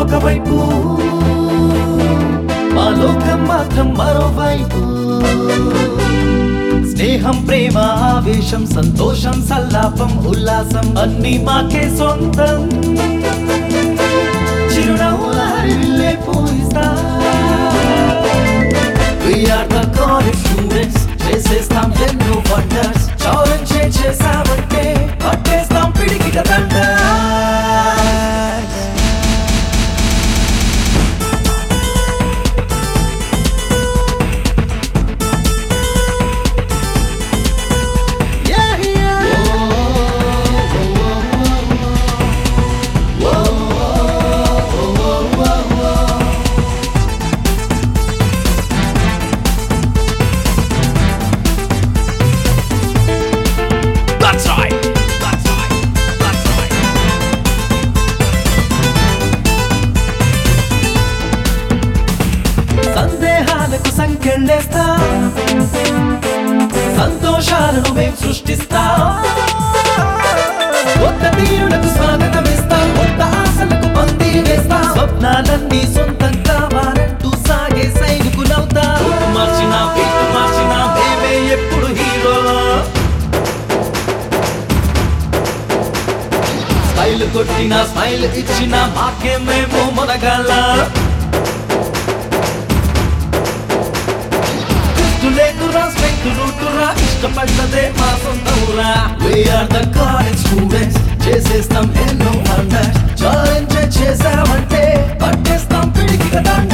ఒకవైపు మా లోకం మాత్రం మరోవైపు స్నేహం ప్రేమ ఆవేశం సంతోషం సల్లాపం ఉల్లాసం అన్ని మాకే సొంతం చిరునవ్వుల హరివిల్లే పూయిస్తా We are the college students చేసేస్తాం ఎన్నో వండర్స్ ఛాలెంజ్ చేసామంటే పట్టేస్తాం పిడికిట thunders Yeah, yeah. That's right. That's right. That's right. సందేహాలకు సంకెళ్ళేస్తా సంతోషాలను మేం సృష్టిస్తా కొత్త తీరులకు స్వాగతమిస్తా కొత్త ఆశలకు పంది వేస్తా స్వప్నాలన్నీ సొంతం కావాలంటూ సాగే సైనికులవుతా రూపు మార్చినా పేరు మార్చినా మేమే ఎప్పుడు హీరో స్టైల్ కొట్టిన స్మైల్ ఇచ్చిన మాకే మేము మొనగాల లేకురా స్ట్రెంగ్త్ రూటురా ఇష్టపడ్డదే మా సొంత ఊరా వీఆర్ ద కాలేజ్ స్టూడెంట్స్ చేసేస్తాం ఎన్నో వండర్స్ ఛాలెంజ్ చేసామంటే పట్టేస్తాం పిడికి దండ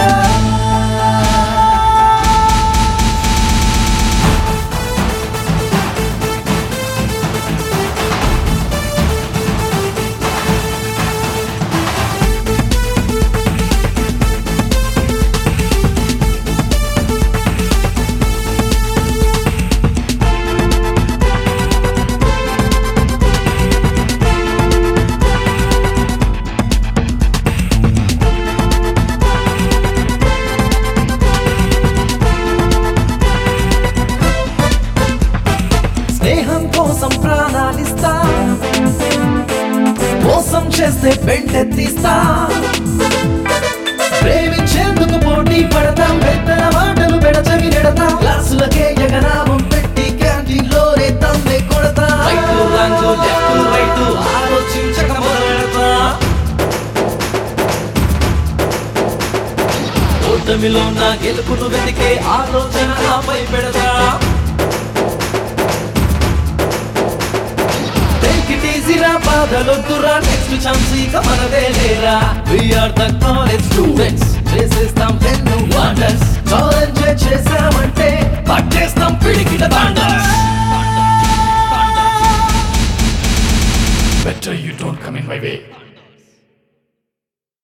స్నేహం కోసం ప్రాణాలిస్తా మోసం చేస్తే పెంటెత్తిస్తా ప్రేమించేందుకు పోటీ పడతాం పెద్దల మాటలు పెడచవి నెడతాం క్లాసులకే ఎగనామం పెట్టి క్యాంటీన్ లో రేతాంలే కొడతా రైట్ రాంగ్ లెఫ్ట్ రైట్ ఆలోచించక మొదలెడతా ఓటమిలో నా గెలుపును వెతికే ఆలోచన నాపై పెడతా Take it easy రా బాధలొద్దురా నెక్స్ట్ ఛాన్స్ ఇక మనదే లేరా We are the college students చేసేస్తాం ఎన్నో వండర్స్ ఛాలెంజ్ చేసామంటే పట్టేస్తాం పిడికిట బండర్స్ Better you don't come in my way.